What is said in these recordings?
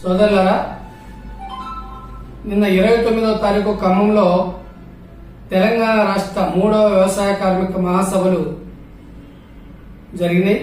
సోదరులారా నిన్న ఇరవై తొమ్మిదవ తారీఖు ఖమ్మంలో తెలంగాణ రాష్ట్ర మూడవ వ్యవసాయ కార్మిక మహాసభలు జరిగినాయి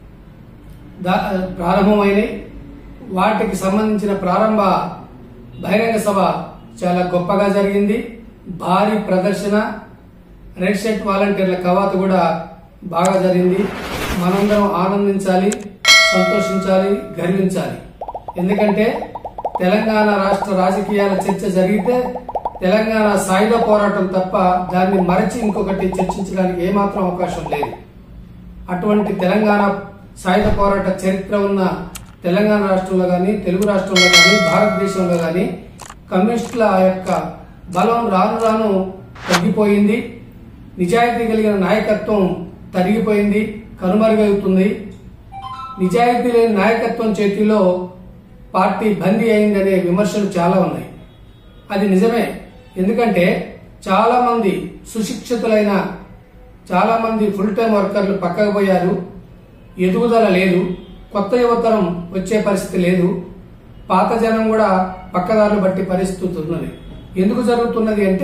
దా- ప్రారంభమైనాయి వాటికి సంబంధించిన ప్రారంభ బహిరంగ సభ చాలా గొప్పగా జరిగింది భారీ ప్రదర్శన రెడ్ షర్ట్ వాలంటీర్ల కవాతు కూడా బాగా జరిగింది మనందరం ఆనందించాలి సంతోషించాలి గర్వించాలి ఎందుకంటే తెలంగాణ రాష్ట్ర రాజకీయాల చర్చ జరిగితే తెలంగాణ సాయుధ పోరాటం తప్ప దాన్ని మరచి ఇంకొకటి చర్చించడానికి ఏమాత్రం అవకాశం లేదు అటువంటి తెలంగాణ సాయుధ పోరాట చరిత్ర ఉన్న తెలంగాణ రాష్ట్రంలో కానీ తెలుగు రాష్ట్రంలో కానీ భారతదేశంలో కానీ కమ్యూనిస్టుల యొక్క బలం రాను రాను తగ్గిపోయింది నిజాయితీ కలిగిన నాయకత్వం తరిగిపోయింది కనుమరుగవుతుంది నిజాయితీ లేని నాయకత్వం చేతిలో పార్టీ బందీ అయిందనే విమర్శలు చాలా ఉన్నాయి అది నిజమే ఎందుకంటే చాలా మంది సుశిక్షితులైన చాలా మంది ఫుల్ టైం వర్కర్లు పక్కకు పోయారు ఎదుగుదల లేదు కొత్త యువతరం వచ్చే పరిస్థితి లేదు పాత జనం కూడా పక్కదారులు బట్టి పరిస్థితి ఉన్నది ఎందుకు జరుగుతున్నది అంటే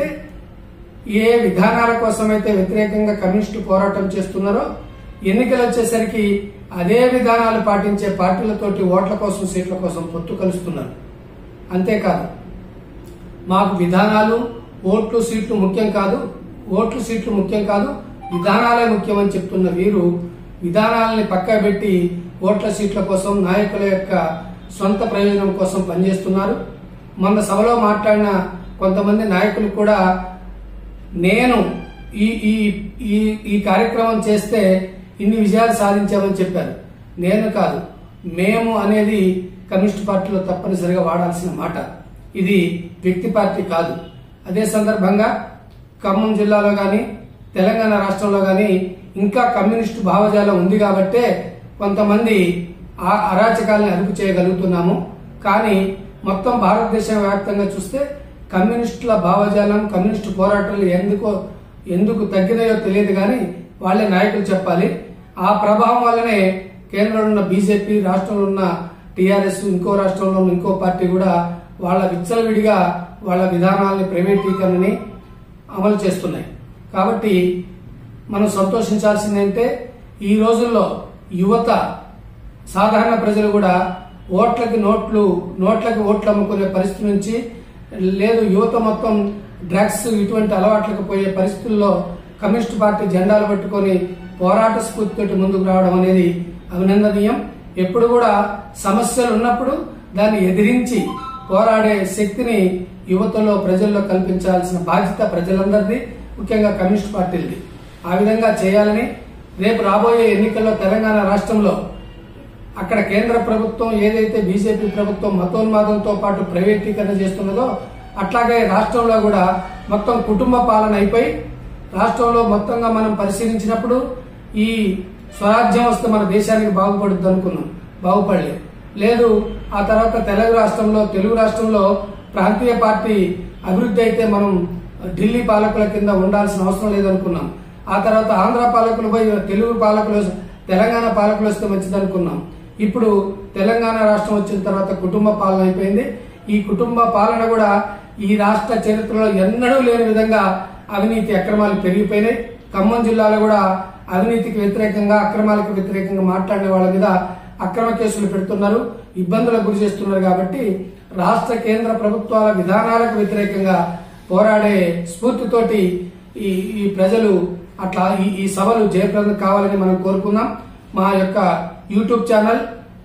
ఏ విధానాల కోసమైతే వ్యతిరేకంగా కమ్యూనిస్టు పోరాటం చేస్తున్నారో ఎన్నికలు వచ్చేసరికి అదే విధానాలు పాటించే పార్టీలతోటి ఓట్ల కోసం సీట్ల కోసం పొత్తు కలుస్తున్నారు అంతేకాదు మాకు విధానాలు ఓట్లు సీట్లు ముఖ్యం కాదు ఓట్లు సీట్లు ముఖ్యం కాదు విధానాలే ముఖ్యమని చెప్తున్న వీరు విధానాలని పక్క పెట్టి ఓట్ల సీట్ల కోసం నాయకుల యొక్క సొంత ప్రయోజనం కోసం పనిచేస్తున్నారు మొన్న సభలో మాట్లాడిన కొంతమంది నాయకులు కూడా నేను ఈ ఈ ఈ ఈ కార్యక్రమం చేస్తే ఇన్ని విజయాలు సాధించామని చెప్పారు నేను కాదు మేము అనేది కమ్యూనిస్ట్ పార్టీలో తప్పనిసరిగా వాడాల్సిన మాట ఇది వ్యక్తి పార్టీ కాదు అదే సందర్భంగా ఖమ్మం జిల్లాలో గాని తెలంగాణ రాష్ట్రంలో గాని ఇంకా కమ్యూనిస్టు భావజాలం ఉంది కాబట్టే కొంతమంది ఆ అరాచకాలను అదుపు చేయగలుగుతున్నాము కానీ మొత్తం భారతదేశం వ్యాప్తంగా చూస్తే కమ్యూనిస్టుల భావజాలం కమ్యూనిస్టు పోరాటాలు ఎందుకో ఎందుకు తగ్గినాయో తెలియదు కానీ వాళ్ళే నాయకులు చెప్పాలి ఆ ప్రభావం వల్లనే కేంద్రంలో ఉన్న బీజేపీ రాష్ట్రంలో ఉన్న టీఆర్ఎస్ ఇంకో రాష్ట్రంలో ఉన్న ఇంకో పార్టీ కూడా వాళ్ళ విచ్చలవిడిగా వాళ్ళ విధానాలని ప్రైవేటీకరణని అమలు చేస్తున్నాయి కాబట్టి మనం సంతోషించాల్సిందంటే ఈ రోజుల్లో యువత సాధారణ ప్రజలు కూడా ఓట్లకి నోట్లు నోట్లకి ఓట్లు అమ్ముకునే పరిస్థితి నుంచి లేదు యువత మొత్తం డ్రగ్స్ ఇటువంటి అలవాట్లకు పోయే పరిస్థితుల్లో కమ్యూనిస్ట్ పార్టీ జెండాలు పట్టుకొని పోరాట స్ఫూర్తితోటి ముందుకు రావడం అనేది అభినందనీయం ఎప్పుడు కూడా సమస్యలు ఉన్నప్పుడు దాన్ని ఎదిరించి పోరాడే శక్తిని యువతలో ప్రజల్లో కల్పించాల్సిన బాధ్యత ప్రజలందరిది ముఖ్యంగా కమ్యూనిస్ట్ పార్టీలది ఆ విధంగా చేయాలని రేపు రాబోయే ఎన్నికల్లో తెలంగాణ రాష్ట్రంలో అక్కడ కేంద్ర ప్రభుత్వం ఏదైతే బీజేపీ ప్రభుత్వం మతోన్మాదంతో పాటు ప్రైవేటీకరణ చేస్తున్నదో అట్లాగే రాష్ట్రంలో కూడా మొత్తం కుటుంబ పాలన అయిపోయి రాష్ట్రంలో మొత్తంగా మనం పరిశీలించినప్పుడు ఈ స్వరాజ్యం వస్తే మన దేశానికి బాగుపడుద్ది అనుకున్నాం బాగుపడలేదు లేదు ఆ తర్వాత తెలుగు రాష్ట్రంలో తెలుగు రాష్ట్రంలో ప్రాంతీయ పార్టీ అభివృద్ధి అయితే మనం ఢిల్లీ పాలకుల కింద ఉండాల్సిన అవసరం లేదనుకున్నాం ఆ తర్వాత ఆంధ్ర పాలకులు పోయి తెలుగు పాలకులు తెలంగాణ పాలకులు వస్తే మంచిది అనుకున్నాం ఇప్పుడు తెలంగాణ రాష్ట్రం వచ్చిన తర్వాత కుటుంబ పాలన అయిపోయింది ఈ కుటుంబ పాలన కూడా ఈ రాష్ట్ర చరిత్రలో ఎన్నడూ లేని విధంగా అవినీతి అక్రమాలు పెరిగిపోయినాయి ఖమ్మం జిల్లాలో కూడా అవినీతికి వ్యతిరేకంగా అక్రమాలకు వ్యతిరేకంగా మాట్లాడే వాళ్ళ మీద అక్రమ కేసులు పెడుతున్నారు ఇబ్బందులకు గురి చేస్తున్నారు కాబట్టి రాష్ట్ర కేంద్ర ప్రభుత్వాల విధానాలకు వ్యతిరేకంగా పోరాడే స్ఫూర్తితోటి ఈ ఈ ప్రజలు అట్లా ఈ ఈ సభలు జయప్రదం కావాలని మనం కోరుకుందాం మా యొక్క YouTube channel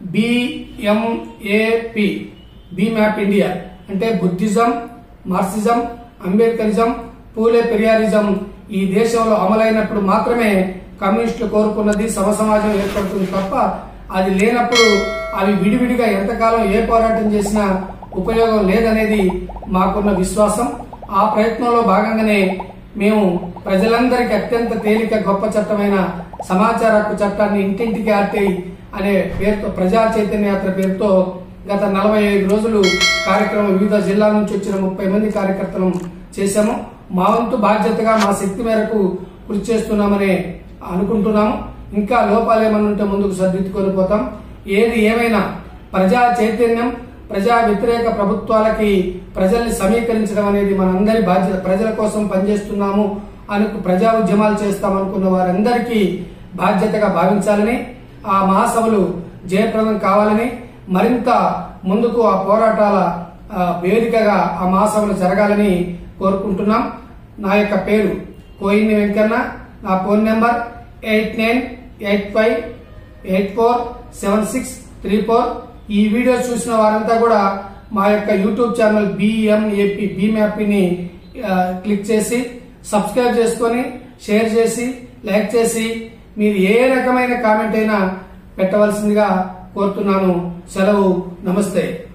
BMAP B map India అంటే బుద్ధిజం మార్క్సిజం అంబేద్కరిజం పూలే పెరియారిజం ఈ దేశంలో అమలైనప్పుడు మాత్రమే కమ్యూనిస్టులు కోరుకున్నది సమసమాజం ఏర్పడుతుంది తప్ప అది లేనప్పుడు అవి విడివిడిగా ఎంతకాలం ఏ పోరాటం చేసినా ఉపయోగం లేదనేది మాకున్న విశ్వాసం ఆ ప్రయత్నంలో భాగంగానే మేము ప్రజలందరికీ అత్యంత తేలిక గొప్ప చట్టమైన సమాచార హక్కు చట్టాన్ని ఇంటింటికి ఆర్టీ అనే పేరుతో ప్రజా చైతన్య యాత్ర పేరుతో గత నలభై ఐదు రోజులు కార్యక్రమం వివిధ జిల్లాల నుంచి వచ్చిన ముప్పై మంది కార్యకర్తలను చేశాము మా వంతు బాధ్యతగా మా శక్తి మేరకు కృషి చేస్తున్నామని అనుకుంటున్నాము ఇంకా లోపాలు ఏమన్నా ఉంటే ముందుకు సర్దిద్దుకొని పోతాం ఏది ఏమైనా ప్రజా చైతన్యం ప్రజా వ్యతిరేక ప్రభుత్వాలకి ప్రజల్ని సమీకరించడం అనేది మనందరి బాధ్యత ప్రజల కోసం పనిచేస్తున్నాము అని ప్రజా ఉద్యమాలు చేస్తామనుకున్న వారందరికీ బాధ్యతగా భావించాలని ఆ మహాసభలు జయప్రదం కావాలని మరింత ముందుకు ఆ పోరాటాల ఆ, వేదికగా ఆ మహాసభలు జరగాలని కోరుకుంటున్నాం నా యొక్క పేరు కోయిన్ని వెంకన్న నా phone number eight nine eight five eight four seven six three four ఈ వీడియో చూసిన వారంతా కూడా మా యొక్క యూట్యూబ్ ఛానల్ బిఎంఏపి బిమ్యాపీని క్లిక్ చేసి సబ్స్క్రైబ్ చేసుకొని షేర్ చేసి లైక్ చేసి మీరు ఏ రకమైన కామెంట్ అయినా పెట్టవలసిందిగా కోరుతున్నాను సెలవు నమస్తే